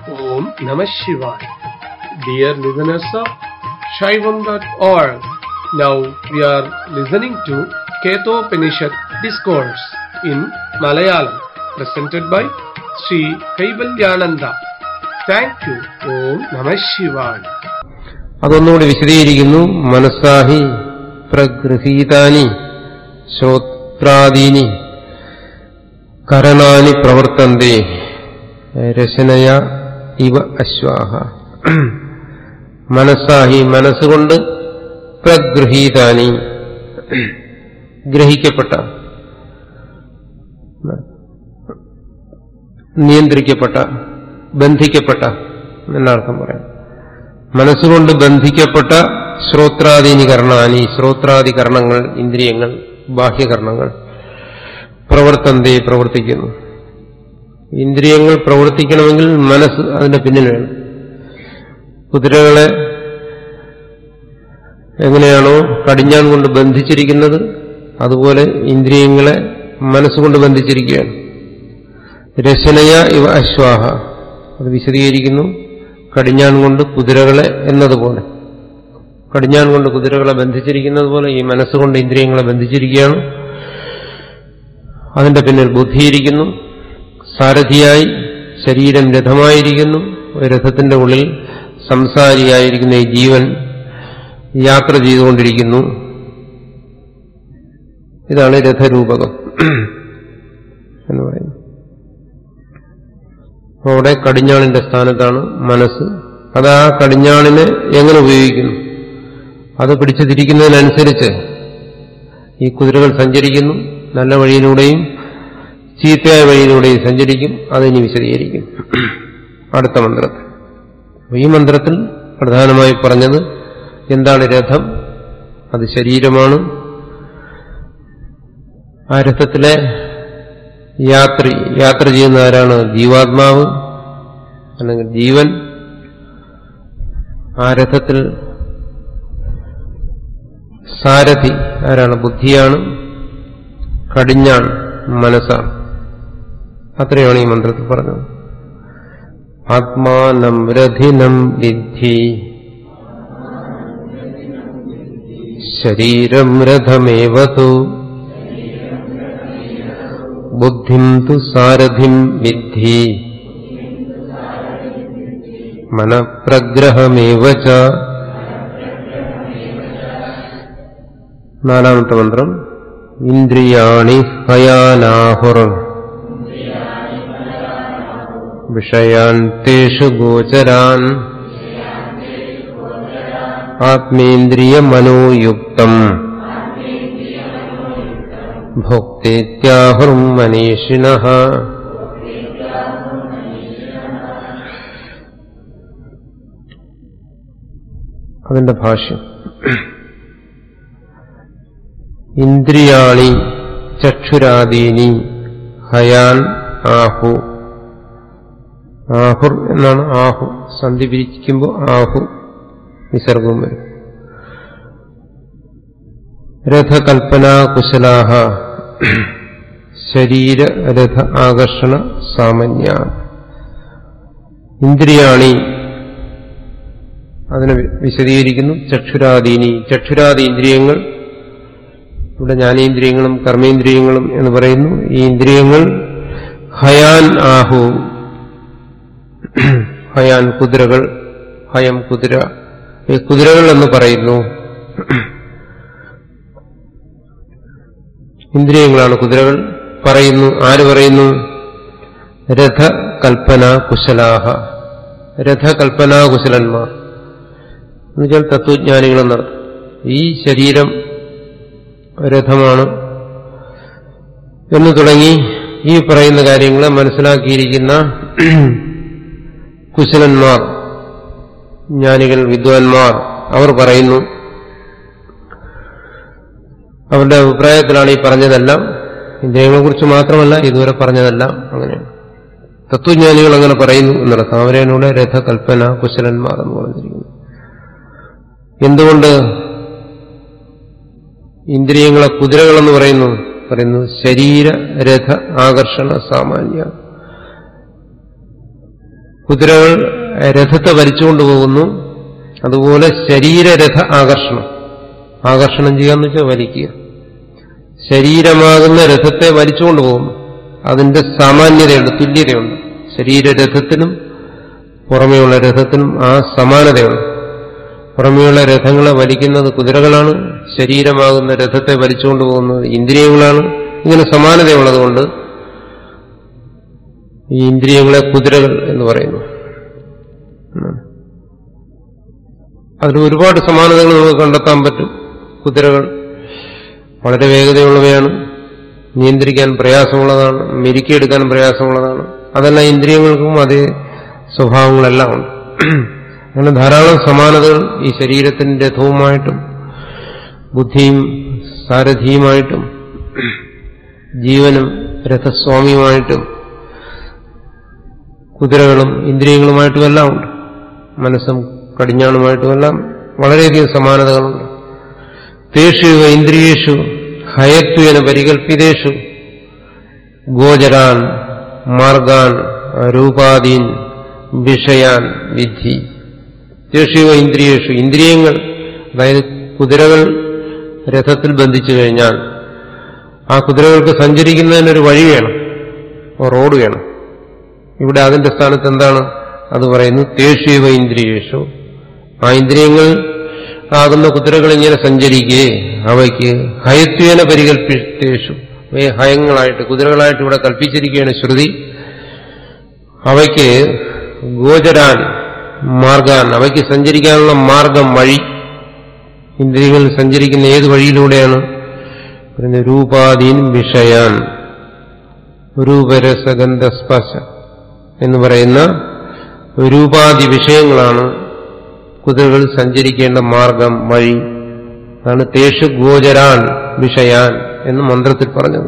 Om Namah Shivaya. Dear listeners of Shaivam.org, now we are listening to Ketopanishad Discourse in Malayalam, presented by Sri Kaivalyananda. Thank you. Om Namah Shivaya. അതൊന്നുകൂടി വിശദീകരിക്കുന്നു മനസ്സാഹി പ്രഗൃഹീതാനി ശ്രോത്രാദീനി കരണാനി പ്രവർത്തന്തി രചനയ ഇവ അശ്വാഹ മനസ്സാഹി മനസ്സുകൊണ്ട് പ്രഗൃഹീതാനി ഗ്രഹിക്കപ്പെട്ട നിയന്ത്രിക്കപ്പെട്ട ബന്ധിക്കപ്പെട്ട എന്നർത്ഥം പറയാം മനസ്സുകൊണ്ട് ബന്ധിക്കപ്പെട്ട ശ്രോത്രാദീനി കർണാനി ശ്രോത്രാദി കർണങ്ങൾ ഇന്ദ്രിയങ്ങൾ ബാഹ്യകർണങ്ങൾ പ്രവർത്തന്തേ പ്രവർത്തിക്കുന്നു ഇന്ദ്രിയങ്ങൾ പ്രവർത്തിക്കണമെങ്കിൽ മനസ്സ് അതിന്റെ പിന്നിൽ വേണം കുതിരകളെ എങ്ങനെയാണോ കടിഞ്ഞാൻ കൊണ്ട് ബന്ധിച്ചിരിക്കുന്നത് അതുപോലെ ഇന്ദ്രിയങ്ങളെ മനസ്സുകൊണ്ട് ബന്ധിച്ചിരിക്കുകയാണ് രചനയ ഇവ അശ്വാഹ അത് വിശദീകരിക്കുന്നു കടിഞ്ഞാൻ കൊണ്ട് കുതിരകളെ എന്നതുപോലെ കടിഞ്ഞാൻ കൊണ്ട് കുതിരകളെ ബന്ധിച്ചിരിക്കുന്നത് പോലെ ഈ മനസ്സുകൊണ്ട് ഇന്ദ്രിയങ്ങളെ ബന്ധിച്ചിരിക്കുകയാണ് അതിന്റെ പിന്നിൽ ബുദ്ധിയിരിക്കുന്നു സാരഥിയായി ശരീരം രഥമായിരിക്കുന്നു രഥത്തിന്റെ ഉള്ളിൽ സംസാരിയായിരിക്കുന്ന ഈ ജീവൻ യാത്ര ചെയ്തുകൊണ്ടിരിക്കുന്നു ഇതാണ് രഥരൂപകം എന്ന് പറയുന്നത് അവിടെ കടിഞ്ഞാണിന്റെ സ്ഥാനത്താണ് മനസ്സ് അത് ആ കടിഞ്ഞാണിനെ എങ്ങനെ ഉപയോഗിക്കുന്നു അത് പിടിച്ചു തിരിക്കുന്നതിനനുസരിച്ച് ഈ കുതിരകൾ സഞ്ചരിക്കുന്നു നല്ല വഴിയിലൂടെയും ചീത്തയായ വഴിയിലൂടെയും സഞ്ചരിക്കും അതിനി വിശദീകരിക്കും അടുത്ത മന്ത്രത്തിൽ ഈ മന്ത്രത്തിൽ പ്രധാനമായി പറഞ്ഞത് എന്താണ് രഥം അത് ശരീരമാണ് ആ രഥത്തിലെ യാത്രി യാത്ര ചെയ്യുന്ന ആരാണ് ജീവാത്മാവ് അല്ലെങ്കിൽ ജീവൻ ആ രഥത്തിൽ സാരഥി ആരാണ് ബുദ്ധിയാണ് കടിഞ്ഞാൺ മനസ്സാണ് അത്രയാണ് ഈ മന്ത്രത്തിൽ പറഞ്ഞത് ആത്മാനം രഥിനം വിദ്ധി ശരീരം രഥമേവതു ബുദ്ധിം തു സാരഥിം വിദ്ധി മനഃപ്രഗ്രഹമേവ ച നാലാമത്തെ മന്ത്രം ഇന്ദ്രിയാണി ഹയാനാഹുർ വിഷയാൻ തേഷു ഗോചരാൻ ആത്മേന്ദ്രിയമനോയുക്തം ഭോക്തേത്യാഹും മനീഷിണ അതിന്റെ ഭാഷ്യം ഇന്ദ്രിയാണി ചക്ഷുരാദീനി ഹയാൻ ആഹു ആഹുർ എന്നാണ് ആഹു സന്ധി പിരിക്കുമ്പോൾ ആഹു വിസർഗവും വരും രഥകൽപ്പനാ കുശലാഹ ശരീര രഥ ആകർഷണ സാമന്യ ഇന്ദ്രിയാണി അതിനെ വിശദീകരിക്കുന്നു ചക്ഷുരാദീനി ചക്ഷുരാദി ഇന്ദ്രിയങ്ങൾ ഇവിടെ ജ്ഞാനേന്ദ്രിയങ്ങളും കർമ്മേന്ദ്രിയങ്ങളും എന്ന് പറയുന്നു ഈ ഇന്ദ്രിയങ്ങൾ ഹയാൻ ആഹു ഹയാൻ കുതിരകൾ ഹയം കുതിര ഈ കുതിരകൾ എന്ന് പറയുന്നു ഇന്ദ്രിയങ്ങളാണ് കുതിരകൾ പറയുന്നു ആര് പറയുന്നു രഥകൽപ്പന കുശലാഹ രഥകൽപ്പനാ കുശലന്മാർ എന്നുവെച്ചാൽ തത്വജ്ഞാനികളെന്നർത്ഥം ഈ ശരീരം രഥമാണ് എന്ന് തുടങ്ങി ഈ പറയുന്ന കാര്യങ്ങളെ മനസ്സിലാക്കിയിരിക്കുന്ന കുശലന്മാർ ജ്ഞാനികൾ വിദ്വാൻമാർ അവർ പറയുന്നു അവരുടെ അഭിപ്രായത്തിലാണ് ഈ പറഞ്ഞതെല്ലാം ഇന്ദ്രിയങ്ങളെക്കുറിച്ച് മാത്രമല്ല ഇതുവരെ പറഞ്ഞതെല്ലാം അങ്ങനെയാണ് തത്വജ്ഞാനികൾ അങ്ങനെ പറയുന്നു എന്നർത്ഥം അവരതിനൂടെ രഥകൽപ്പന കുശലന്മാർ എന്ന് പറഞ്ഞിരിക്കുന്നു എന്തുകൊണ്ട് ഇന്ദ്രിയങ്ങളെ കുതിരകളെന്ന് പറയുന്നു പറയുന്നു ശരീര രഥ ആകർഷണ സാമാന്യ കുതിരകൾ രഥത്തെ വലിച്ചുകൊണ്ട് പോകുന്നു അതുപോലെ ശരീരരഥ ആകർഷണം ആകർഷണം ചെയ്യാന്ന് വെച്ചാൽ വലിക്കുക ശരീരമാകുന്ന രഥത്തെ വലിച്ചുകൊണ്ട് പോകുന്നു അതിന്റെ സാമാന്യതയുണ്ട് തുല്യതയുണ്ട് ശരീരരഥത്തിനും പുറമെയുള്ള രഥത്തിനും ആ സമാനതയുണ്ട് പുറമെയുള്ള രഥങ്ങളെ വലിക്കുന്നത് കുതിരകളാണ് ശരീരമാകുന്ന രഥത്തെ വലിച്ചുകൊണ്ട് പോകുന്നത് ഇന്ദ്രിയങ്ങളാണ് ഇങ്ങനെ സമാനതയുള്ളതുകൊണ്ട് ഈ ഇന്ദ്രിയങ്ങളെ കുതിരകൾ എന്ന് പറയുന്നു അതിൽ ഒരുപാട് സമാനതകൾ നമുക്ക് കണ്ടെത്താൻ പറ്റും കുതിരകൾ വളരെ വേഗതയുള്ളവയാണ് നിയന്ത്രിക്കാൻ പ്രയാസമുള്ളതാണ് മെരുക്കിയെടുക്കാൻ പ്രയാസമുള്ളതാണ് അതെല്ലാം ഇന്ദ്രിയങ്ങൾക്കും അതേ സ്വഭാവങ്ങളെല്ലാം ഉണ്ട് അങ്ങനെ ധാരാളം സമാനതകൾ ഈ ശരീരത്തിന്റെ രഥവുമായിട്ടും ബുദ്ധിയും സാരഥിയുമായിട്ടും ജീവനും രഥസ്വാമിയുമായിട്ടും കുതിരകളും ഇന്ദ്രിയങ്ങളുമായിട്ടും എല്ലാം ഉണ്ട് മനസ്സും കടിഞ്ഞാണുമായിട്ടുമെല്ലാം വളരെയധികം സമാനതകളുണ്ട് തേഷു ഇന്ദ്രിയേഷു ഹയത്വേന പരികൽപ്പിതേഷു ഗോചരാൻ മാർഗാൻ രൂപാദീൻ വിഷയാൻ വിധി തേഷു ഇന്ദ്രിയേഷു ഇന്ദ്രിയങ്ങൾ അതായത് കുതിരകൾ രഥത്തിൽ ബന്ധിച്ചു കഴിഞ്ഞാൽ ആ കുതിരകൾക്ക് സഞ്ചരിക്കുന്നതിനൊരു വഴി വേണം റോഡ് വേണം ഇവിടെ അതിന്റെ സ്ഥാനത്ത് എന്താണ് അത് പറയുന്നു തേഷീവ ഇന്ദ്രിയേഷു ആ ഇന്ദ്രിയങ്ങൾ ആകുന്ന കുതിരകൾ ഇങ്ങനെ സഞ്ചരിക്കേ അവയ്ക്ക് ഹയത്വേന പരികൽപ്പിച്ചേഷു അവയെ ഹയങ്ങളായിട്ട് കുതിരകളായിട്ട് ഇവിടെ കൽപ്പിച്ചിരിക്കുകയാണ് ശ്രുതി അവയ്ക്ക് ഗോചരാൻ മാർഗാൻ അവയ്ക്ക് സഞ്ചരിക്കാനുള്ള മാർഗം വഴി ഇന്ദ്രിയങ്ങൾ സഞ്ചരിക്കുന്ന ഏത് വഴിയിലൂടെയാണ് രൂപാദീൻ വിഷയാൻ രൂപരസഗന്ധസ്പർശ എന്ന് പറയുന്ന രൂപാദി വിഷയങ്ങളാണ് കുതിരകൾ സഞ്ചരിക്കേണ്ട മാർഗം വഴി അതാണ് തേഷു ഗോചരാൻ വിഷയാൻ എന്ന് മന്ത്രത്തിൽ പറഞ്ഞത്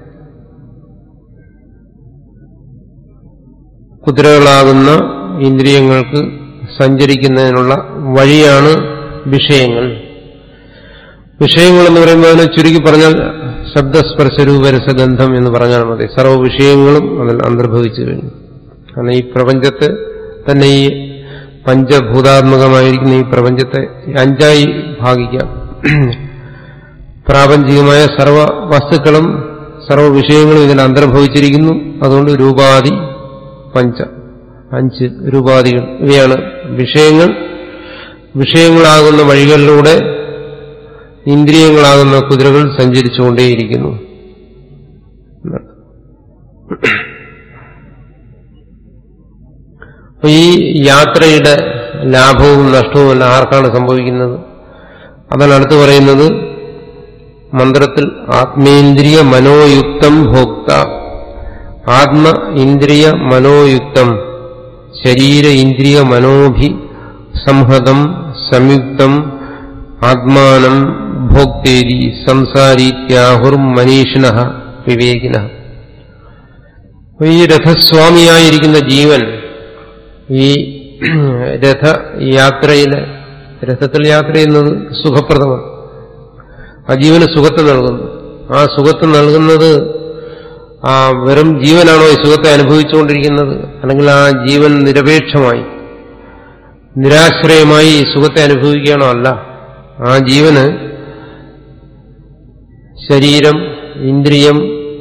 കുതിരകളാകുന്ന ഇന്ദ്രിയങ്ങൾക്ക് സഞ്ചരിക്കുന്നതിനുള്ള വഴിയാണ് വിഷയങ്ങൾ വിഷയങ്ങൾ എന്ന് പറയുമ്പോൾ അതിനെ ചുരുക്കി പറഞ്ഞാൽ ശബ്ദസ്പർശരൂപരസഗന്ധം എന്ന് പറഞ്ഞാൽ മതി സർവ്വ വിഷയങ്ങളും അതിൽ അന്തർഭവിച്ചു കഴിഞ്ഞു കാരണം ഈ പ്രപഞ്ചത്തെ തന്നെ ഈ പഞ്ചഭൂതാത്മകമായിരിക്കുന്ന ഈ പ്രപഞ്ചത്തെ അഞ്ചായി ഭാഗിക്കാം പ്രാപഞ്ചികമായ സർവ വസ്തുക്കളും സർവ വിഷയങ്ങളും ഇതിൽ അന്തർഭവിച്ചിരിക്കുന്നു അതുകൊണ്ട് രൂപാദി പഞ്ച അഞ്ച് രൂപാദികൾ ഇവയാണ് വിഷയങ്ങൾ വിഷയങ്ങളാകുന്ന വഴികളിലൂടെ ഇന്ദ്രിയങ്ങളാകുന്ന കുതിരകൾ സഞ്ചരിച്ചുകൊണ്ടേയിരിക്കുന്നു അപ്പൊ ഈ യാത്രയുടെ ലാഭവും നഷ്ടവും എല്ലാം ആർക്കാണ് സംഭവിക്കുന്നത് അതാണ് അടുത്ത് പറയുന്നത് മന്ത്രത്തിൽ ആത്മേന്ദ്രിയ മനോയുക്തം ഭോക്ത ആത്മ ഇന്ദ്രിയ മനോയുക്തം ശരീര ഇന്ദ്രിയ മനോഭി സംഹതം സംയുക്തം ആത്മാനം ഭോക്തേരി സംസാരീത്യാഹുർ മനീഷിണ വിവേകിന ഈ രഥസ്വാമിയായിരിക്കുന്ന ജീവൻ ഈ രഥയാത്രയിലെ രഥത്തിൽ യാത്ര ചെയ്യുന്നത് സുഖപ്രദമാണ് ആ ജീവന് സുഖത്തെ നൽകുന്നു ആ സുഖത്തെ നൽകുന്നത് ആ വെറും ജീവനാണോ ഈ സുഖത്തെ അനുഭവിച്ചുകൊണ്ടിരിക്കുന്നത് അല്ലെങ്കിൽ ആ ജീവൻ നിരപേക്ഷമായി നിരാശ്രയമായി ഈ സുഖത്തെ അനുഭവിക്കുകയാണോ അല്ല ആ ജീവന് ശരീരം ഇന്ദ്രിയം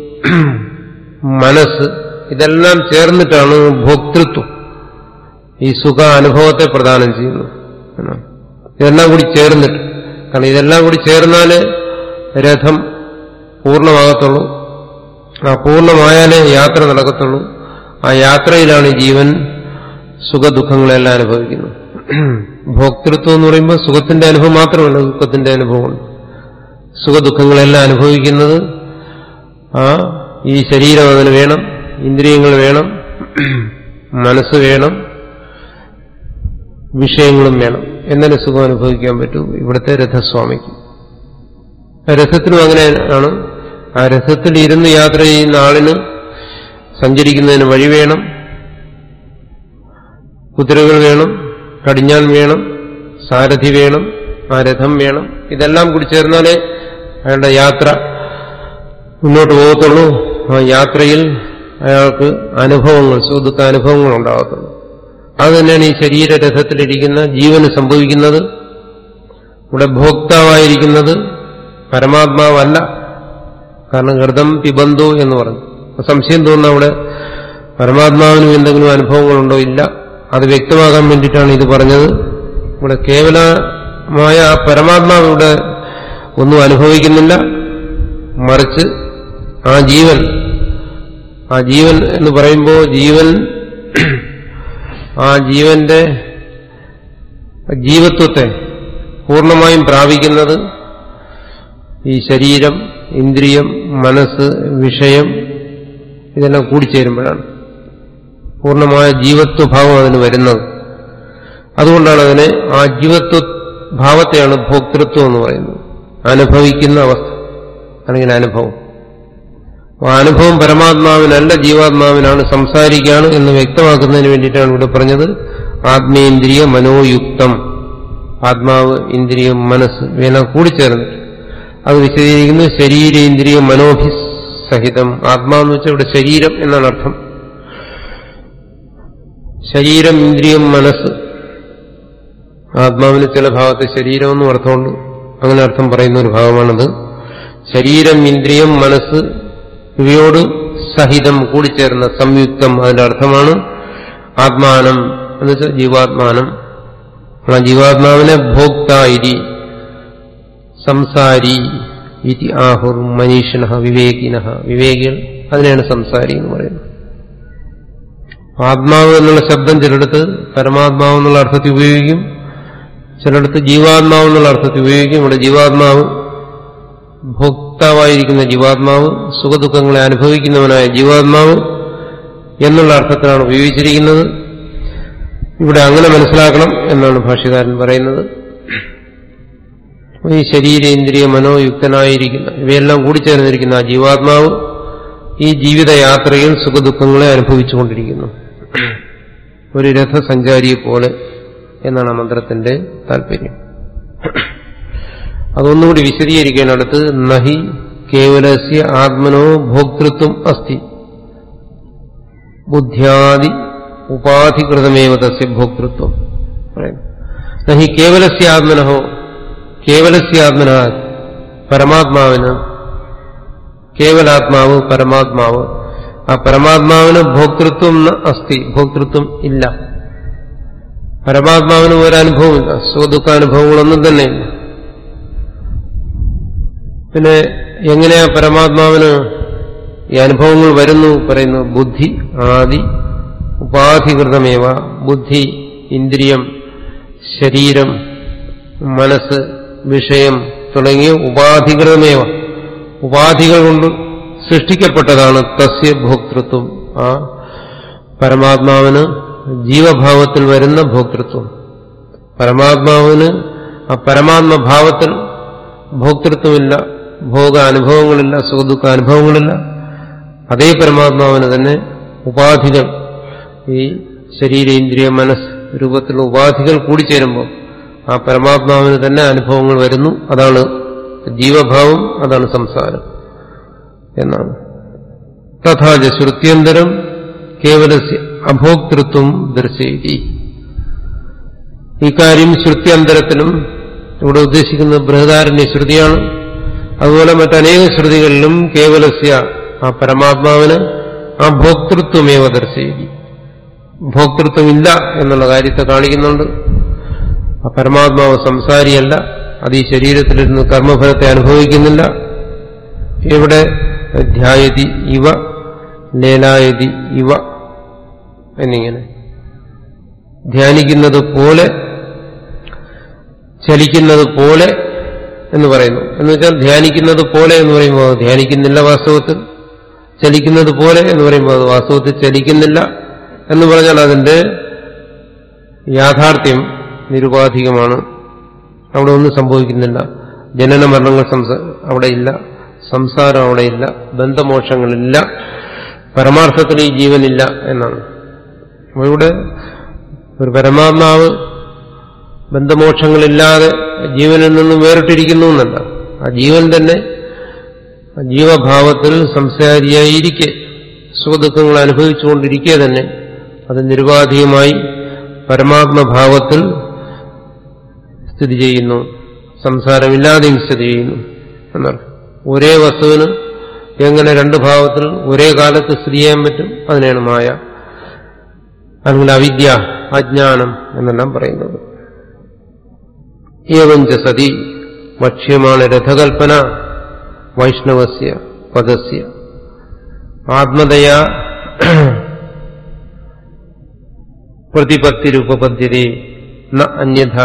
മനസ്സ് ഇതെല്ലാം ചേർന്നിട്ടാണ് ഭോക്തൃത്വം ഈ സുഖ അനുഭവത്തെ പ്രദാനം ചെയ്യുന്നത് ഇതെല്ലാം കൂടി ചേർന്നിട്ട് കാരണം ഇതെല്ലാം കൂടി ചേർന്നാലേ രഥം പൂർണ്ണമാകത്തുള്ളൂ ആ പൂർണ്ണമായാലേ യാത്ര നടക്കത്തുള്ളൂ ആ യാത്രയിലാണ് ജീവൻ സുഖദുഃഖങ്ങളെല്ലാം അനുഭവിക്കുന്നത് ഭോക്തൃത്വം എന്ന് പറയുമ്പോൾ സുഖത്തിന്റെ അനുഭവം മാത്രമല്ല ദുഃഖത്തിന്റെ അനുഭവമുണ്ട് സുഖദുഃഖങ്ങളെല്ലാം അനുഭവിക്കുന്നത് ആ ഈ ശരീരം അതിന് വേണം ഇന്ദ്രിയങ്ങൾ വേണം മനസ്സ് വേണം വിഷയങ്ങളും വേണം എന്നതിന് സുഖം അനുഭവിക്കാൻ പറ്റൂ ഇവിടുത്തെ രഥസ്വാമിക്ക് രഥത്തിനും അങ്ങനെ ആണ് ആ രഥത്തിൽ ഇരുന്ന് യാത്ര ചെയ്യുന്ന ആളിന് സഞ്ചരിക്കുന്നതിന് വഴി വേണം കുതിരകൾ വേണം കടിഞ്ഞാൻ വേണം സാരഥി വേണം ആ രഥം വേണം ഇതെല്ലാം കൂടി ചേർന്നാലേ അയാളുടെ യാത്ര മുന്നോട്ട് പോകത്തുള്ളൂ ആ യാത്രയിൽ അയാൾക്ക് അനുഭവങ്ങൾ സുദുഃഖ അനുഭവങ്ങൾ ഉണ്ടാകത്തുള്ളൂ അത് തന്നെയാണ് ഈ ശരീരരഥത്തിലിരിക്കുന്ന ജീവന് സംഭവിക്കുന്നത് ഇവിടെ ഭോക്താവായിരിക്കുന്നത് പരമാത്മാവല്ല കാരണം ഹൃദം പിബന്ധു എന്ന് പറഞ്ഞു അപ്പൊ സംശയം തോന്നുന്ന അവിടെ പരമാത്മാവിനും എന്തെങ്കിലും അനുഭവങ്ങളുണ്ടോ ഇല്ല അത് വ്യക്തമാകാൻ വേണ്ടിയിട്ടാണ് ഇത് പറഞ്ഞത് ഇവിടെ കേവലമായ ആ പരമാത്മാവ് ഇവിടെ ഒന്നും അനുഭവിക്കുന്നില്ല മറിച്ച് ആ ജീവൻ ആ ജീവൻ എന്ന് പറയുമ്പോൾ ജീവൻ ആ ജീവന്റെ ജീവത്വത്തെ പൂർണ്ണമായും പ്രാപിക്കുന്നത് ഈ ശരീരം ഇന്ദ്രിയം മനസ്സ് വിഷയം ഇതെല്ലാം കൂടിച്ചേരുമ്പോഴാണ് പൂർണ്ണമായ ജീവത്വഭാവം അതിന് വരുന്നത് അതുകൊണ്ടാണ് അതിനെ ആ ജീവത്വ ഭാവത്തെയാണ് ഭോക്തൃത്വം എന്ന് പറയുന്നത് അനുഭവിക്കുന്ന അവസ്ഥ അല്ലെങ്കിൽ അനുഭവം ആ അനുഭവം പരമാത്മാവിനല്ല ജീവാത്മാവിനാണ് സംസാരിക്കുകയാണ് എന്ന് വ്യക്തമാക്കുന്നതിന് വേണ്ടിയിട്ടാണ് ഇവിടെ പറഞ്ഞത് ആത്മേന്ദ്രിയ മനോയുക്തം ആത്മാവ് ഇന്ദ്രിയം മനസ്സ് ഇവയെല്ലാം കൂടിച്ചേർന്നിട്ട് അത് വിശദീകരിക്കുന്നത് ശരീരേന്ദ്രിയ മനോഭി സഹിതം ആത്മാവെന്ന് വെച്ചാൽ ഇവിടെ ശരീരം എന്നാണ് അർത്ഥം ശരീരം ഇന്ദ്രിയം മനസ്സ് ആത്മാവിന് ചില ഭാഗത്ത് ശരീരമെന്നും അർത്ഥമുണ്ട് അങ്ങനെ അർത്ഥം പറയുന്ന ഒരു ഭാഗമാണത് ശരീരം ഇന്ദ്രിയം മനസ്സ് ഇവയോട് സഹിതം കൂടിച്ചേർന്ന സംയുക്തം അതിന്റെ അർത്ഥമാണ് ആത്മാനം എന്ന് വെച്ചാൽ ജീവാത്മാനം ആ ജീവാത്മാവിനെ ഭോക്തായിരി സംസാരി ഇതി ആഹുർ മനീഷിന വിവേകിന വിവേകികൾ അതിനെയാണ് സംസാരി എന്ന് പറയുന്നത് ആത്മാവ് എന്നുള്ള ശബ്ദം ചിലടത്ത് പരമാത്മാവ് എന്നുള്ള അർത്ഥത്തിൽ ഉപയോഗിക്കും ചിലടത്ത് ജീവാത്മാവ് എന്നുള്ള അർത്ഥത്തിൽ ഉപയോഗിക്കും ഇവിടെ ജീവാത്മാവ് ഭോക്താവായിരിക്കുന്ന ജീവാത്മാവ് സുഖദുഃഖങ്ങളെ അനുഭവിക്കുന്നവനായ ജീവാത്മാവ് എന്നുള്ള അർത്ഥത്തിലാണ് ഉപയോഗിച്ചിരിക്കുന്നത് ഇവിടെ അങ്ങനെ മനസ്സിലാക്കണം എന്നാണ് ഭാഷ്യകാരൻ പറയുന്നത് ഈ ശരീരേന്ദ്രിയ മനോയുക്തനായിരിക്കുന്ന ഇവയെല്ലാം കൂടിച്ചേർന്നിരിക്കുന്ന ആ ജീവാത്മാവ് ഈ ജീവിതയാത്രയിൽ സുഖദുഃഖങ്ങളെ അനുഭവിച്ചുകൊണ്ടിരിക്കുന്നു ഒരു രഥസഞ്ചാരിയെ പോലെ എന്നാണ് ആ മന്ത്രത്തിന്റെ താല്പര്യം അതൊന്നുകൂടി വിശദീകരിക്കാനടുത്ത് നഹി കേവലസ്യ ആത്മനോ ഭോക്തൃത്വം അസ്തി ബുദ്ധ്യാദി ഉപാധികൃതമേവ തസ്യ ഭോക്തൃത്വം നഹി കേവലസ്യ ആത്മനോ കേവലസ്യ ആത്മന പരമാത്മാവിന് കേവലാത്മാവ് പരമാത്മാവ് ആ പരമാത്മാവിന് ഭോക്തൃത്വം അസ്തി ഭോക്തൃത്വം ഇല്ല പരമാത്മാവിന് ഒരനുഭവമില്ല സുഖദുഃഖാനുഭവങ്ങളൊന്നും തന്നെയില്ല പിന്നെ എങ്ങനെയാ പരമാത്മാവിന് ഈ അനുഭവങ്ങൾ വരുന്നു പറയുന്നു ബുദ്ധി ആദി ഉപാധികൃതമേവ ബുദ്ധി ഇന്ദ്രിയം ശരീരം മനസ്സ് വിഷയം തുടങ്ങിയ ഉപാധികൃതമേവ ഉപാധികൾ കൊണ്ട് സൃഷ്ടിക്കപ്പെട്ടതാണ് തസ്യ ഭോക്തൃത്വം ആ പരമാത്മാവിന് ജീവഭാവത്തിൽ വരുന്ന ഭോക്തൃത്വം പരമാത്മാവിന് ആ പരമാത്മഭാവത്തിൽ ഭോക്തൃത്വമില്ല ഭോഗ അനുഭവങ്ങളില്ല സുഖദുഃഖ അനുഭവങ്ങളില്ല അതേ പരമാത്മാവിന് തന്നെ ഉപാധികൾ ഈ ശരീരേന്ദ്രിയ മനസ്സ് രൂപത്തിലുള്ള ഉപാധികൾ കൂടിച്ചേരുമ്പോൾ ആ പരമാത്മാവിന് തന്നെ അനുഭവങ്ങൾ വരുന്നു അതാണ് ജീവഭാവം അതാണ് സംസാരം എന്നാണ് തഥാച ശ്രുത്യന്തരം കേവലസ്യ അഭോക്തൃത്വം ദർശയിതി ഇക്കാര്യം ശ്രുത്യന്തരത്തിലും ഇവിടെ ഉദ്ദേശിക്കുന്നത് ബൃഹദാരണ്യ ശ്രുതിയാണ് അതുപോലെ മറ്റനേക ശ്രുതികളിലും കേവലസ്യ ആ പരമാത്മാവിന് ആ ഭോക്തൃത്വമേവ ദർശയിതി ഭോക്തൃത്വമില്ല എന്നുള്ള കാര്യത്തെ കാണിക്കുന്നുണ്ട് ആ പരമാത്മാവ് സംസാരിയല്ല അത് ഈ ശരീരത്തിലിരുന്ന് കർമ്മഫലത്തെ അനുഭവിക്കുന്നില്ല ഇവിടെ ധ്യായതി ഇവ ലേലായതി ഇവ എന്നിങ്ങനെ ധ്യാനിക്കുന്നത് പോലെ ചലിക്കുന്നത് പോലെ എന്ന് പറയുന്നു എന്ന് വെച്ചാൽ ധ്യാനിക്കുന്നത് പോലെ എന്ന് പറയുമ്പോൾ അത് ധ്യാനിക്കുന്നില്ല വാസ്തവത്തിൽ ചലിക്കുന്നത് പോലെ എന്ന് പറയുമ്പോൾ അത് വാസ്തവത്തിൽ ചലിക്കുന്നില്ല എന്ന് പറഞ്ഞാൽ അതിന്റെ യാഥാർത്ഥ്യം നിരുപാധികമാണ് അവിടെ ഒന്നും സംഭവിക്കുന്നില്ല ജനന മരണങ്ങൾ അവിടെ ഇല്ല സംസാരം അവിടെ ഇല്ല ബന്ധമോക്ഷങ്ങളില്ല പരമാർത്ഥത്തിൽ ഈ ജീവനില്ല എന്നാണ് അപ്പോൾ ഇവിടെ ഒരു പരമാത്മാവ് ബന്ധമോക്ഷങ്ങളില്ലാതെ ജീവനിൽ നിന്നും വേറിട്ടിരിക്കുന്നു എന്നല്ല ആ ജീവൻ തന്നെ ജീവഭാവത്തിൽ സംസാരിയായിരിക്കെ സുഖദുഃഖങ്ങൾ അനുഭവിച്ചുകൊണ്ടിരിക്കെ തന്നെ അത് നിരുപാധികമായി പരമാത്മഭാവത്തിൽ സ്ഥിതി ചെയ്യുന്നു സംസാരമില്ലാതെയും സ്ഥിതി ചെയ്യുന്നു എന്നർത്ഥം ഒരേ വസ്തുവിന് എങ്ങനെ രണ്ട് ഭാവത്തിൽ ഒരേ കാലത്ത് സ്ഥിതി ചെയ്യാൻ പറ്റും അതിനെയാണ് മായ അല്ലെങ്കിൽ അവിദ്യ അജ്ഞാനം എന്നെല്ലാം പറയുന്നത് ഏവഞ്ച സതി ഭക്ഷ്യമാണ് രഥകൽപ്പന വൈഷ്ണവസ്യ പദസ്യ ആത്മതയാ പ്രതിപത്തിരുപപദ്ധ്യതേ ന അന്യഥ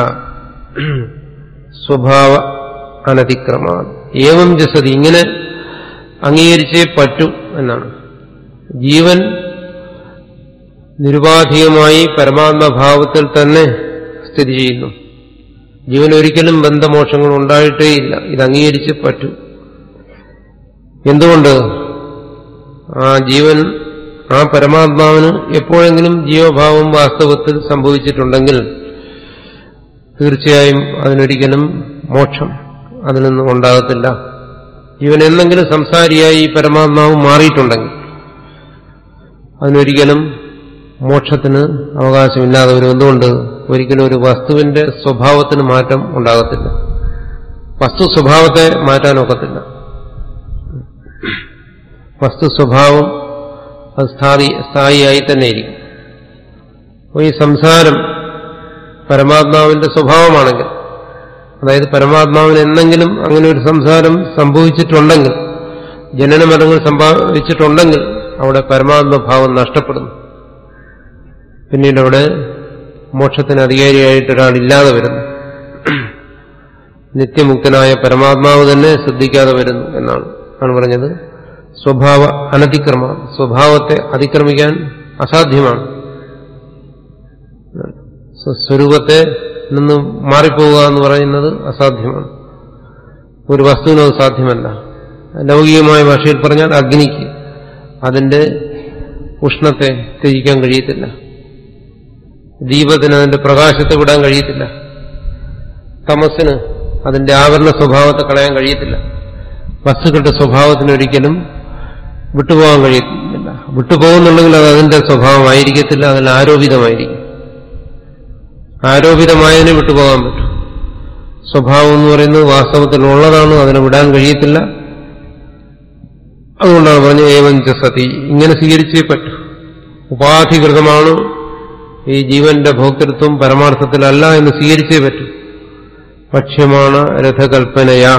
സ്വഭാവ അനതിക്രമ ഏവം ജസതി ഇങ്ങനെ അംഗീകരിച്ചേ പറ്റൂ എന്നാണ് ജീവൻ നിരുപാധികമായി പരമാത്മഭാവത്തിൽ തന്നെ സ്ഥിതി ചെയ്യുന്നു ജീവൻ ഒരിക്കലും ബന്ധമോക്ഷങ്ങൾ ഉണ്ടായിട്ടേയില്ല ഇത് അംഗീകരിച്ച് പറ്റൂ എന്തുകൊണ്ട് ആ ജീവൻ ആ പരമാത്മാവിന് എപ്പോഴെങ്കിലും ജീവഭാവം വാസ്തവത്തിൽ സംഭവിച്ചിട്ടുണ്ടെങ്കിൽ തീർച്ചയായും അതിനൊരിക്കലും മോക്ഷം അതിൽ നിന്നും ഉണ്ടാകത്തില്ല ജീവൻ എന്തെങ്കിലും സംസാരിയായി ഈ പരമാത്മാവ് മാറിയിട്ടുണ്ടെങ്കിൽ അതിനൊരിക്കലും മോക്ഷത്തിന് അവകാശമില്ലാതെ വരും എന്തുകൊണ്ട് ഒരിക്കലും ഒരു വസ്തുവിന്റെ സ്വഭാവത്തിന് മാറ്റം ഉണ്ടാകത്തില്ല വസ്തു സ്വഭാവത്തെ മാറ്റാനൊക്കത്തില്ല വസ്തു സ്വഭാവം അത് സ്ഥായി സ്ഥായിയായി തന്നെ ഇരിക്കും അപ്പോൾ ഈ സംസാരം പരമാത്മാവിന്റെ സ്വഭാവമാണെങ്കിൽ അതായത് പരമാത്മാവിന് എന്തെങ്കിലും അങ്ങനെ ഒരു സംസാരം സംഭവിച്ചിട്ടുണ്ടെങ്കിൽ ജനനമരങ്ങൾ സംഭവിച്ചിട്ടുണ്ടെങ്കിൽ അവിടെ പരമാത്മഭാവം നഷ്ടപ്പെടുന്നു പിന്നീട് അവിടെ മോക്ഷത്തിന് അധികാരിയായിട്ട് ഒരാളില്ലാതെ വരുന്നു നിത്യമുക്തനായ പരമാത്മാവ് തന്നെ ശ്രദ്ധിക്കാതെ വരുന്നു എന്നാണ് ആണ് പറഞ്ഞത് സ്വഭാവ അനതിക്രമ സ്വഭാവത്തെ അതിക്രമിക്കാൻ അസാധ്യമാണ് സ്വരൂപത്തെ നിന്ന് മാറിപ്പോവുക എന്ന് പറയുന്നത് അസാധ്യമാണ് ഒരു വസ്തുവിനും അത് സാധ്യമല്ല ലൗകികമായ ഭാഷയിൽ പറഞ്ഞാൽ അഗ്നിക്ക് അതിന്റെ ഉഷ്ണത്തെ ത്യജിക്കാൻ കഴിയത്തില്ല ദീപത്തിന് അതിന്റെ പ്രകാശത്തെ വിടാൻ കഴിയത്തില്ല തമസിന് അതിന്റെ ആവരണ സ്വഭാവത്തെ കളയാൻ കഴിയത്തില്ല വസ്തുക്കളുടെ സ്വഭാവത്തിനൊരിക്കലും വിട്ടുപോകാൻ കഴിയത്തില്ല വിട്ടുപോകുന്നുണ്ടെങ്കിൽ അത് അതിന്റെ സ്വഭാവമായിരിക്കത്തില്ല അതിൽ ആരോപിതമായിരിക്കും ആരോപിതമായതിനെ വിട്ടുപോകാൻ പറ്റും സ്വഭാവം എന്ന് പറയുന്നത് വാസ്തവത്തിൽ ഉള്ളതാണ് അതിനെ വിടാൻ കഴിയത്തില്ല അതുകൊണ്ടാണ് പറഞ്ഞത് ഏവഞ്ച സതി ഇങ്ങനെ സ്വീകരിച്ചേ പറ്റൂ ഉപാധികൃതമാണ് ഈ ജീവന്റെ ഭോക്തൃത്വം പരമാർത്ഥത്തിലല്ല എന്ന് സ്വീകരിച്ചേ പറ്റൂ പക്ഷ്യമാണ് രഥകൽപ്പനയാ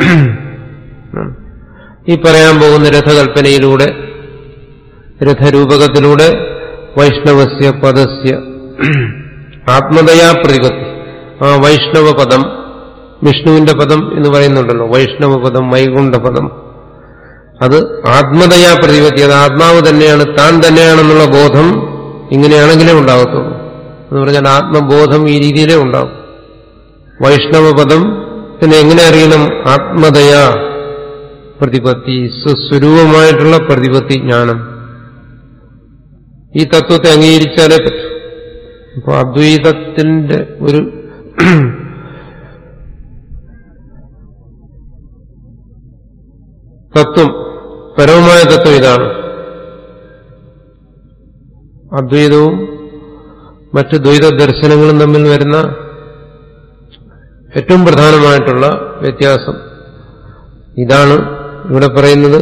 ഈ പറയാൻ പോകുന്ന രഥകൽപ്പനയിലൂടെ രഥരൂപകത്തിലൂടെ വൈഷ്ണവസ്യ പദസ്യ ആത്മതയാ പ്രതിപത്തി ആ വൈഷ്ണവ പദം വിഷ്ണുവിന്റെ പദം എന്ന് പറയുന്നുണ്ടല്ലോ വൈഷ്ണവ പദം വൈകുണ്ഠ പദം അത് ആത്മതയാ പ്രതിപത്തി അത് ആത്മാവ് തന്നെയാണ് താൻ തന്നെയാണെന്നുള്ള ബോധം ഇങ്ങനെയാണെങ്കിലേ ഉണ്ടാകത്തുള്ളൂ എന്ന് പറഞ്ഞാൽ ആത്മബോധം ഈ രീതിയിലേ ഉണ്ടാവും വൈഷ്ണവപദം പിന്നെ എങ്ങനെ അറിയണം ആത്മതയാ പ്രതിപത്തി സ്വസ്വരൂപമായിട്ടുള്ള പ്രതിപത്തി ജ്ഞാനം ഈ തത്വത്തെ അംഗീകരിച്ചാലേ പറ്റൂ അപ്പോൾ അദ്വൈതത്തിന്റെ ഒരു തത്വം പരമമായ തത്വം ഇതാണ് അദ്വൈതവും മറ്റ് ദ്വൈത ദർശനങ്ങളും തമ്മിൽ വരുന്ന ഏറ്റവും പ്രധാനമായിട്ടുള്ള വ്യത്യാസം ഇതാണ് ഇവിടെ പറയുന്നത്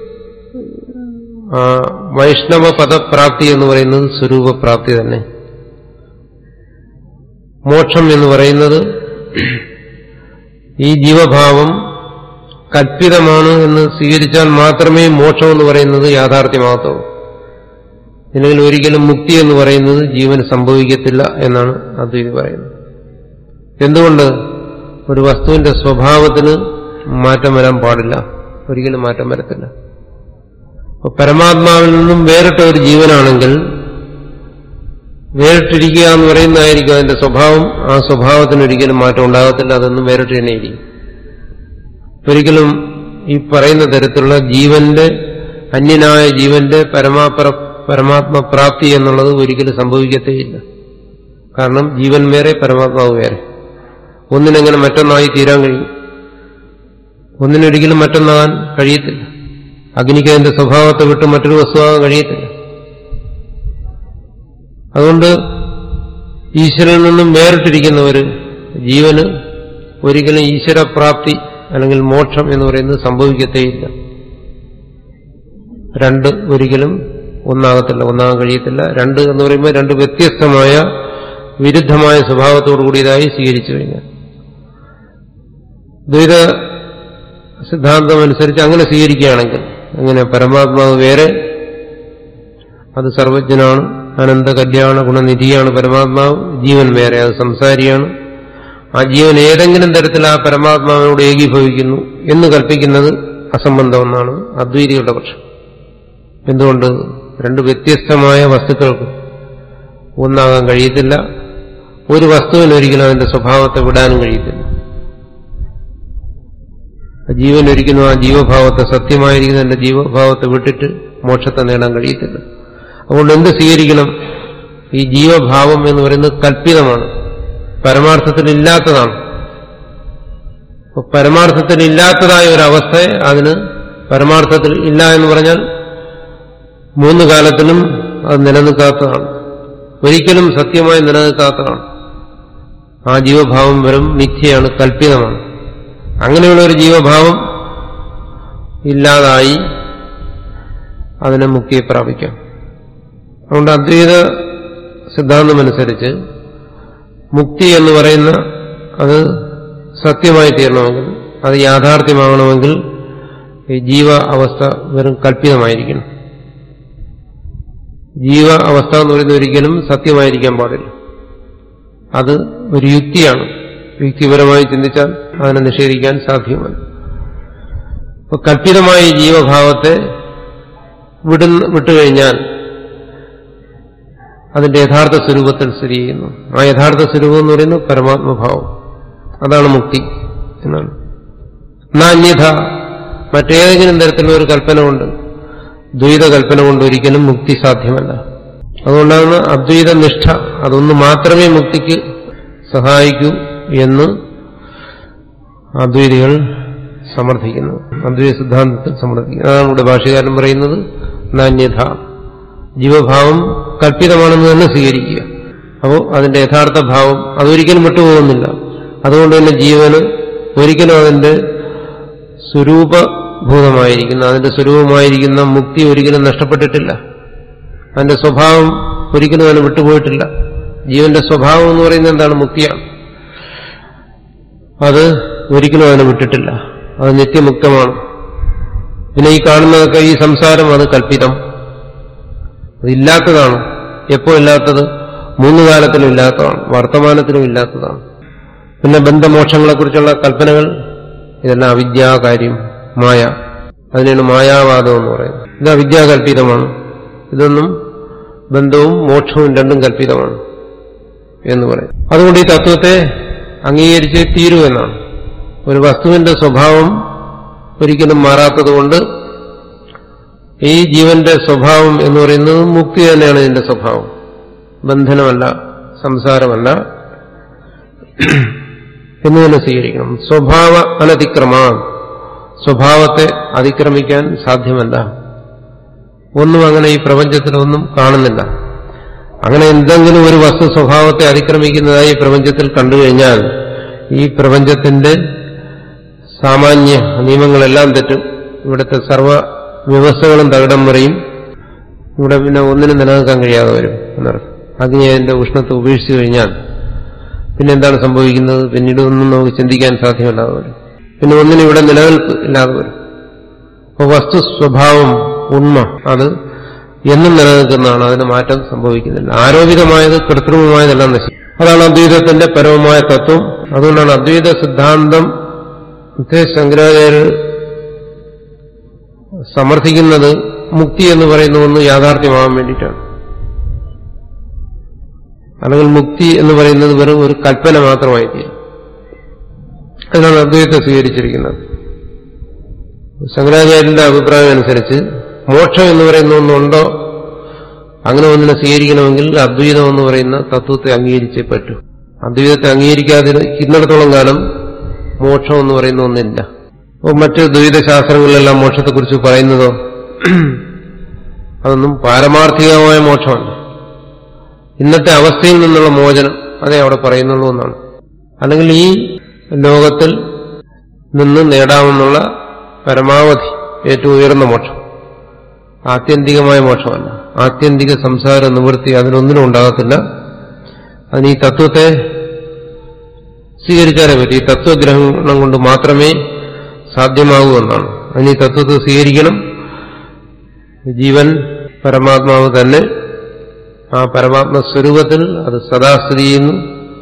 വൈഷ്ണവ പദപ്രാപ്തി എന്ന് പറയുന്നത് സ്വരൂപപ്രാപ്തി തന്നെ മോക്ഷം എന്ന് പറയുന്നത് ഈ ജീവഭാവം കൽപ്പിതമാണ് എന്ന് സ്വീകരിച്ചാൽ മാത്രമേ മോക്ഷം എന്ന് പറയുന്നത് യാഥാർത്ഥ്യമാകത്തുള്ളൂ അല്ലെങ്കിൽ ഒരിക്കലും മുക്തി എന്ന് പറയുന്നത് ജീവന് സംഭവിക്കത്തില്ല എന്നാണ് അദ്വൈതി പറയുന്നത് എന്തുകൊണ്ട് ഒരു വസ്തുവിന്റെ സ്വഭാവത്തിന് മാറ്റം വരാൻ പാടില്ല ഒരിക്കലും മാറ്റം വരത്തില്ല അപ്പൊ പരമാത്മാവിൽ നിന്നും വേറിട്ട ഒരു ജീവനാണെങ്കിൽ വേറിട്ടിരിക്കുക എന്ന് പറയുന്നതായിരിക്കും അതിന്റെ സ്വഭാവം ആ സ്വഭാവത്തിന് ഒരിക്കലും മാറ്റം ഉണ്ടാകത്തില്ല അതൊന്നും വേറിട്ട് തന്നെ ഇരിക്കും ഒരിക്കലും ഈ പറയുന്ന തരത്തിലുള്ള ജീവന്റെ അന്യനായ ജീവന്റെ പരമാപ്ര പരമാത്മപ്രാപ്തി എന്നുള്ളത് ഒരിക്കലും സംഭവിക്കത്തേയില്ല കാരണം ജീവൻ വേറെ പരമാത്മാവ് വേറെ ഒന്നിനെങ്ങനെ മറ്റൊന്നായി തീരാൻ കഴിയും ഒന്നിനൊരിക്കലും മറ്റൊന്നാകാൻ കഴിയത്തില്ല അഗ്നിക്ക് അതിന്റെ സ്വഭാവത്തെ വിട്ട് മറ്റൊരു വസ്തുവാകാൻ കഴിയത്തില്ല അതുകൊണ്ട് ഈശ്വരനിൽ നിന്നും വേറിട്ടിരിക്കുന്ന ഒരു ജീവന് ഒരിക്കലും ഈശ്വരപ്രാപ്തി അല്ലെങ്കിൽ മോക്ഷം എന്ന് പറയുന്നത് സംഭവിക്കത്തേയില്ല രണ്ട് ഒരിക്കലും ഒന്നാകത്തില്ല ഒന്നാകാൻ കഴിയത്തില്ല രണ്ട് എന്ന് പറയുമ്പോൾ രണ്ട് വ്യത്യസ്തമായ വിരുദ്ധമായ സ്വഭാവത്തോടു കൂടിയതായി സ്വീകരിച്ചു കഴിഞ്ഞാൽ ദ്വൈത സിദ്ധാന്തം അനുസരിച്ച് അങ്ങനെ സ്വീകരിക്കുകയാണെങ്കിൽ അങ്ങനെ പരമാത്മാവ് വേറെ അത് സർവജ്ഞനാണ് അനന്ത കല്യാണ ഗുണനിധിയാണ് പരമാത്മാവ് ജീവൻ വേറെ അത് സംസാരിയാണ് ആ ജീവൻ ഏതെങ്കിലും തരത്തിൽ ആ പരമാത്മാവിനോട് ഏകീഭവിക്കുന്നു എന്ന് കൽപ്പിക്കുന്നത് അസംബന്ധമെന്നാണ് അദ്വൈതികളുടെ പക്ഷം എന്തുകൊണ്ട് രണ്ട് വ്യത്യസ്തമായ വസ്തുക്കൾക്ക് ഒന്നാകാൻ കഴിയത്തില്ല ഒരു വസ്തുവിന് ഒരിക്കലും അതിന്റെ സ്വഭാവത്തെ വിടാനും കഴിയത്തില്ല ജീവൻ ഒരിക്കലും ആ ജീവഭാവത്തെ സത്യമായിരിക്കുന്ന എന്റെ ജീവഭാവത്തെ വിട്ടിട്ട് മോക്ഷത്തെ നേടാൻ കഴിയത്തില്ല അതുകൊണ്ട് എന്ത് സ്വീകരിക്കണം ഈ ജീവഭാവം എന്ന് പറയുന്നത് കൽപ്പിതമാണ് പരമാർത്ഥത്തിൽ ഇല്ലാത്തതാണ് അപ്പൊ പരമാർത്ഥത്തിൽ ഇല്ലാത്തതായ ഒരവസ്ഥയെ അതിന് പരമാർത്ഥത്തിൽ ഇല്ല എന്ന് പറഞ്ഞാൽ മൂന്ന് കാലത്തിലും അത് നിലനിൽക്കാത്തതാണ് ഒരിക്കലും സത്യമായി നിലനിൽക്കാത്തതാണ് ആ ജീവഭാവം വെറും മിഥ്യയാണ് കൽപ്പിതമാണ് അങ്ങനെയുള്ള ഒരു ജീവഭാവം ഇല്ലാതായി അതിനെ മുക്തിയെ പ്രാപിക്കാം അതുകൊണ്ട് അദ്വൈത സിദ്ധാന്തമനുസരിച്ച് മുക്തി എന്ന് പറയുന്ന അത് സത്യമായി തീരണമെങ്കിൽ അത് യാഥാർത്ഥ്യമാകണമെങ്കിൽ ഈ ജീവ അവസ്ഥ വെറും കല്പിതമായിരിക്കണം ജീവ അവസ്ഥ എന്ന് പറയുന്നത് ഒരിക്കലും സത്യമായിരിക്കാൻ പാടില്ല അത് ഒരു യുക്തിയാണ് യുക്തിപരമായി ചിന്തിച്ചാൽ അതിനെ നിഷേധിക്കാൻ സാധ്യമല്ല അപ്പൊ കല്പിതമായ ഈ ജീവഭാവത്തെ വിടുന്ന വിട്ടുകഴിഞ്ഞാൽ അതിന്റെ യഥാർത്ഥ സ്വരൂപത്തിൽ സ്ഥിതി ചെയ്യുന്നു ആ യഥാർത്ഥ സ്വരൂപം എന്ന് പറയുന്നത് പരമാത്മഭാവം അതാണ് മുക്തി എന്നാണ് നാന്യഥ മറ്റേതെങ്കിലും തരത്തിലുള്ള ഒരു കൽപ്പന കൊണ്ട് ദ്വൈത കൽപ്പന കൊണ്ട് ഒരിക്കലും മുക്തി സാധ്യമല്ല അതുകൊണ്ടാണ് അദ്വൈത നിഷ്ഠ അതൊന്ന് മാത്രമേ മുക്തിക്ക് സഹായിക്കൂ എന്ന് അദ്വൈതികൾ സമർത്ഥിക്കുന്നു അദ്വൈത സിദ്ധാന്തത്തിൽ സമർത്ഥിക്കുന്നു അതാണ് ഇവിടെ ഭാഷകാരൻ പറയുന്നത് നാന്യഥ ജീവഭാവം കല്പിതമാണെന്ന് തന്നെ സ്വീകരിക്കുക അപ്പോൾ അതിന്റെ യഥാർത്ഥ ഭാവം അതൊരിക്കലും വിട്ടുപോകുന്നില്ല അതുകൊണ്ട് തന്നെ ജീവന് ഒരിക്കലും അതിന്റെ സ്വരൂപഭൂതമായിരിക്കുന്ന അതിന്റെ സ്വരൂപമായിരിക്കുന്ന മുക്തി ഒരിക്കലും നഷ്ടപ്പെട്ടിട്ടില്ല അതിന്റെ സ്വഭാവം ഒരിക്കലും അതിന് വിട്ടുപോയിട്ടില്ല ജീവന്റെ സ്വഭാവം എന്ന് പറയുന്നത് എന്താണ് മുക്തിയാണ് അത് ഒരിക്കലും അതിനെ വിട്ടിട്ടില്ല അത് നിത്യമുക്തമാണ് പിന്നെ ഈ കാണുന്നതൊക്കെ ഈ സംസാരം അത് കൽപ്പിതം അതില്ലാത്തതാണ് എപ്പോ ഇല്ലാത്തത് മൂന്ന് കാലത്തിലും ഇല്ലാത്തതാണ് വർത്തമാനത്തിലും ഇല്ലാത്തതാണ് പിന്നെ ബന്ധമോക്ഷങ്ങളെക്കുറിച്ചുള്ള കൽപ്പനകൾ ഇതെല്ലാം അവിദ്യാകാര്യം മായ അതിനാണ് മായാവാദം എന്ന് പറയുന്നത് ഇത് അവിദ്യാകൽപിതമാണ് ഇതൊന്നും ബന്ധവും മോക്ഷവും രണ്ടും കൽപ്പിതമാണ് എന്ന് പറയും അതുകൊണ്ട് ഈ തത്വത്തെ അംഗീകരിച്ച് തീരൂ എന്നാണ് ഒരു വസ്തുവിന്റെ സ്വഭാവം ഒരിക്കലും മാറാത്തതുകൊണ്ട് ഈ ജീവന്റെ സ്വഭാവം എന്ന് പറയുന്നത് മുക്തി തന്നെയാണ് ഇതിന്റെ സ്വഭാവം ബന്ധനമല്ല സംസാരമല്ല എന്ന് തന്നെ സ്വീകരിക്കണം സ്വഭാവ അനതിക്രമ സ്വഭാവത്തെ അതിക്രമിക്കാൻ സാധ്യമല്ല ഒന്നും അങ്ങനെ ഈ പ്രപഞ്ചത്തിലൊന്നും കാണുന്നില്ല അങ്ങനെ എന്തെങ്കിലും ഒരു വസ്തു സ്വഭാവത്തെ അതിക്രമിക്കുന്നതായി ഈ പ്രപഞ്ചത്തിൽ കണ്ടുകഴിഞ്ഞാൽ ഈ പ്രപഞ്ചത്തിന്റെ സാമാന്യ നിയമങ്ങളെല്ലാം തെറ്റും ഇവിടുത്തെ സർവ വ്യവസ്ഥകളും തകിടം മറിയും ഇവിടെ പിന്നെ ഒന്നിനും നിലനിൽക്കാൻ കഴിയാതെ വരും എന്നർത്ഥം അഗ്നി അതിന്റെ ഉഷ്ണത്തെ ഉപേക്ഷിച്ചു കഴിഞ്ഞാൽ പിന്നെ എന്താണ് സംഭവിക്കുന്നത് പിന്നീട് ഒന്നും നമുക്ക് ചിന്തിക്കാൻ സാധ്യമല്ലാതെ വരും പിന്നെ ഒന്നിനും ഇവിടെ നിലനിൽപ്പ് ഇല്ലാതെ വരും അപ്പോൾ വസ്തു സ്വഭാവം ഉണ്മ അത് എന്നും നിലനിൽക്കുന്നതാണ് അതിന് മാറ്റം സംഭവിക്കുന്നില്ല ആരോപിതമായത് കൃത്രിമമായതെല്ലാം നശിക്കും അതാണ് അദ്വൈതത്തിന്റെ പരമമായ തത്വം അതുകൊണ്ടാണ് അദ്വൈത സിദ്ധാന്തം ശങ്കരാചാര്യർ സമർത്ഥിക്കുന്നത് മുക്തി എന്ന് പറയുന്ന ഒന്ന് യാഥാർത്ഥ്യമാകാൻ വേണ്ടിയിട്ടാണ് അല്ലെങ്കിൽ മുക്തി എന്ന് പറയുന്നത് വെറും ഒരു കൽപ്പന മാത്രമായി തീരും അതിനാണ് അദ്വൈതത്തെ സ്വീകരിച്ചിരിക്കുന്നത് ശങ്കരാചാര്യന്റെ അഭിപ്രായം അനുസരിച്ച് മോക്ഷം എന്ന് പറയുന്ന ഒന്നുണ്ടോ അങ്ങനെ ഒന്നിനെ സ്വീകരിക്കണമെങ്കിൽ അദ്വൈതം എന്ന് പറയുന്ന തത്വത്തെ അംഗീകരിച്ചേ പറ്റൂ അദ്വൈതത്തെ അംഗീകരിക്കാതിരിക്കുന്നിടത്തോളം കാലം മോക്ഷം എന്ന് പറയുന്ന ഒന്നില്ല അപ്പോൾ മറ്റ് ദ്വൈതശാസ്ത്രങ്ങളിലെല്ലാം മോക്ഷത്തെക്കുറിച്ച് പറയുന്നതോ അതൊന്നും പാരമാർത്ഥികമായ മോക്ഷമല്ല ഇന്നത്തെ അവസ്ഥയിൽ നിന്നുള്ള മോചനം അതേ അവിടെ പറയുന്നുള്ളൂ എന്നാണ് അല്ലെങ്കിൽ ഈ ലോകത്തിൽ നിന്ന് നേടാമെന്നുള്ള പരമാവധി ഏറ്റവും ഉയർന്ന മോക്ഷം ആത്യന്തികമായ മോക്ഷമല്ല ആത്യന്തിക സംസാര നിവൃത്തി അതിനൊന്നിനും ഉണ്ടാകത്തില്ല അതിന് ഈ തത്വത്തെ സ്വീകരിച്ചാലേ പറ്റും ഈ തത്വഗ്രഹണം കൊണ്ട് മാത്രമേ സാധ്യമാകൂ എന്നാണ് അതിന് ഈ തത്വത്തെ സ്വീകരിക്കണം ജീവൻ പരമാത്മാവ് തന്നെ ആ പരമാത്മ സ്വരൂപത്തിൽ അത് സദാ സ്ഥിതി ചെയ്യുന്നു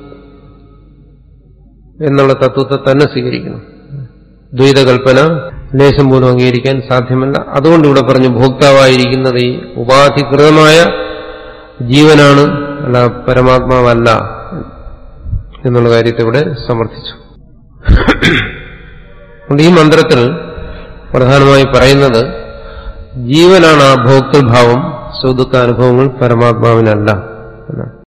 എന്നുള്ള തത്വത്തെ തന്നെ സ്വീകരിക്കണം ദ്വൈതകൽപ്പന ലേശം പോലും അംഗീകരിക്കാൻ സാധ്യമല്ല അതുകൊണ്ട് ഇവിടെ പറഞ്ഞു ഭോക്താവായിരിക്കുന്നത് ഈ ഉപാധികൃതമായ ജീവനാണ് അല്ല പരമാത്മാവല്ല എന്നുള്ള കാര്യത്തെ ഇവിടെ സമർത്ഥിച്ചു അതുകൊണ്ട് ഈ മന്ത്രത്തിൽ പ്രധാനമായി പറയുന്നത് ജീവനാണ് ആ ഭോക്തൃഭാവം സുദുഃഖ അനുഭവങ്ങൾ പരമാത്മാവിനല്ല എന്നാണ്